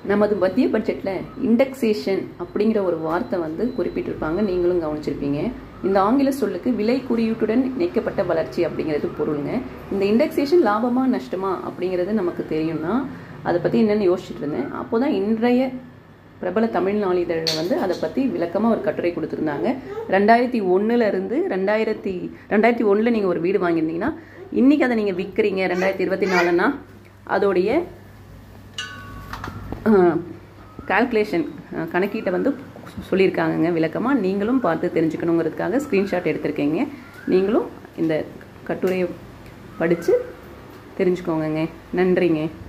நமது மத்திய பட்ஜெட்டில் இண்டெக்ஸேஷன் அப்படிங்கிற ஒரு வார்த்தை வந்து குறிப்பிட்டிருப்பாங்க நீங்களும் கவனிச்சிருப்பீங்க இந்த ஆங்கில சொல்லுக்கு விலை குறியீட்டுடன் இணைக்கப்பட்ட வளர்ச்சி அப்படிங்கிறது பொருளுங்க இந்த இண்டெக்ஸேஷன் லாபமா நஷ்டமா அப்படிங்கிறது நமக்கு தெரியும்னா அதை பற்றி என்னென்னு யோசிச்சுட்டு இருந்தேன் அப்போ தான் இன்றைய பிரபல தமிழ் நாளிதழில் வந்து அதை பற்றி விளக்கமாக ஒரு கட்டுரை கொடுத்துருந்தாங்க ரெண்டாயிரத்தி ஒன்றுலேருந்து ரெண்டாயிரத்தி ரெண்டாயிரத்தி ஒன்றில் நீங்கள் ஒரு வீடு வாங்கியிருந்தீங்கன்னா இன்றைக்கி அதை நீங்கள் விற்கிறீங்க ரெண்டாயிரத்தி இருபத்தி நாலுன்னா அதோடைய கால்குலேஷன் கணக்கீட்டை வந்து சொல்லியிருக்காங்கங்க விளக்கமாக நீங்களும் பார்த்து தெரிஞ்சுக்கணுங்கிறதுக்காக ஸ்க்ரீன்ஷாட் எடுத்திருக்கீங்க நீங்களும் இந்த கட்டுரையை படித்து தெரிஞ்சுக்கோங்கங்க நன்றிங்க